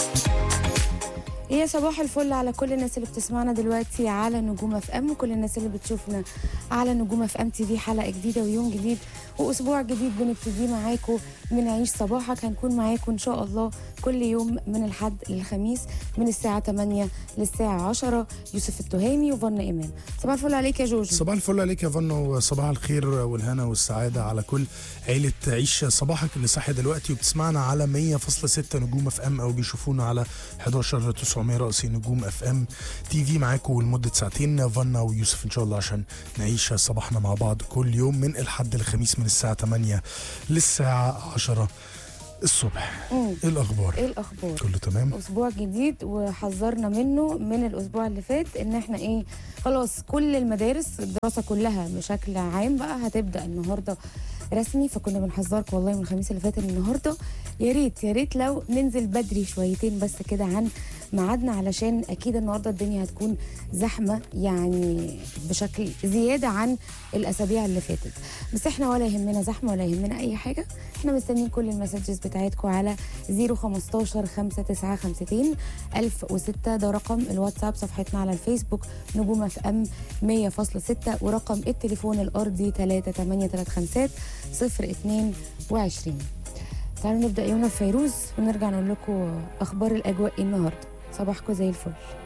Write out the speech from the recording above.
يا صباح الفل على كل الناس اللي بتسمعنا دلوقتي على نجوم اف ام وكل الناس اللي بتشوفنا على نجوم اف ام تي في حلقه جديده ويوم جديد واسبوع جديد بنبتدي معاكم من عيش صباحك هنكون معاكم ان شاء الله كل يوم من الحد للخميس من الساعه 8 للساعه 10 يوسف التهامي وفن ايمان صباح الفل عليك يا جوجو صباح الفل عليك يا فن وصباح الخير والهنا والسعادة على كل عيلة عيش صباحك اللي صاحي دلوقتي وبتسمعنا على 100.6 نجوم اف ام او بيشوفونا على 11 900 رأسي نجوم اف ام تي في معاكم لمدة ساعتين فنا ويوسف ان شاء الله عشان نعيش صباحنا مع بعض كل يوم من الحد الخميس من الساعة 8 للساعة 10 الصبح مم. ايه الاخبار؟ ايه الاخبار كله تمام؟ اسبوع جديد وحذرنا منه من الاسبوع اللي فات ان احنا ايه خلاص كل المدارس الدراسه كلها بشكل عام بقى هتبدا النهارده رسمي فكنا بنحذرك والله من الخميس اللي فات ان النهارده يا ريت يا ريت لو ننزل بدري شويتين بس كده عن ميعادنا علشان اكيد النهارده الدنيا هتكون زحمه يعني بشكل زياده عن الاسابيع اللي فاتت بس احنا ولا يهمنا زحمه ولا يهمنا اي حاجه احنا مستنيين كل المسجز بتاعتكم على 015 5952 1006 ده رقم الواتساب صفحتنا على الفيسبوك نجوم اف ام 100.6 ورقم التليفون الارضي 3835 022 تعالوا نبدا يومنا في فيروز ونرجع نقول لكم اخبار الاجواء إيه النهارده صباحكم زي الفل